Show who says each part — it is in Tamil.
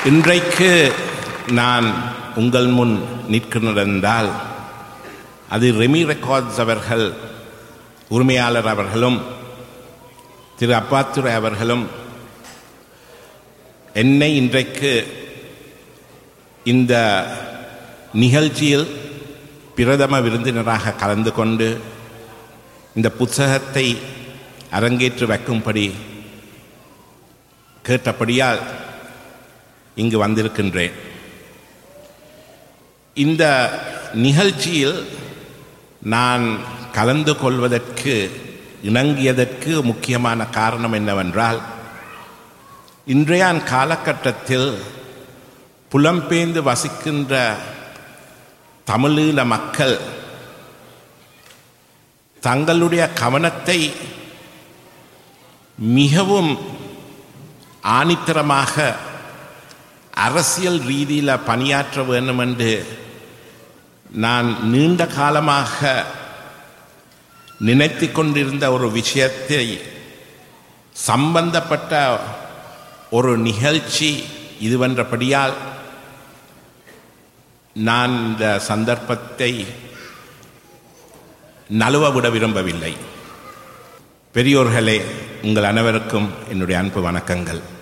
Speaker 1: இன்றைக்கு நான் உங்கள் முன் நிற்கிறதென்றால் அது ரெமி ரெக்கார்ட்ஸ் அவர்கள் உரிமையாளர் அவர்களும் திரு அப்பாத்துரை அவர்களும் என்னை இன்றைக்கு இந்த நிகழ்ச்சியில் பிரதம விருந்தினராக கலந்து கொண்டு இந்த புத்தகத்தை அரங்கேற்று வைக்கும்படி கேட்டபடியால் இங்கு வந்திருக்கின்றேன் இந்த நிகழ்ச்சியில் நான் கலந்து கொள்வதற்கு இணங்கியதற்கு முக்கியமான காரணம் என்னவென்றால் இன்றைய காலகட்டத்தில் புலம்பெயர்ந்து வசிக்கின்ற தமிழீழ மக்கள் தங்களுடைய கவனத்தை மிகவும் ஆணித்தரமாக அரசியல் ரீதியில் பணியாற்ற வேண்டும் என்று நான் நீண்ட காலமாக நினைத்து கொண்டிருந்த ஒரு விஷயத்தை சம்பந்தப்பட்ட ஒரு நிகழ்ச்சி இதுவென்றபடியால் நான் இந்த சந்தர்ப்பத்தை நழுவ விட விரும்பவில்லை பெரியோர்களே உங்கள் அனைவருக்கும் என்னுடைய அன்பு வணக்கங்கள்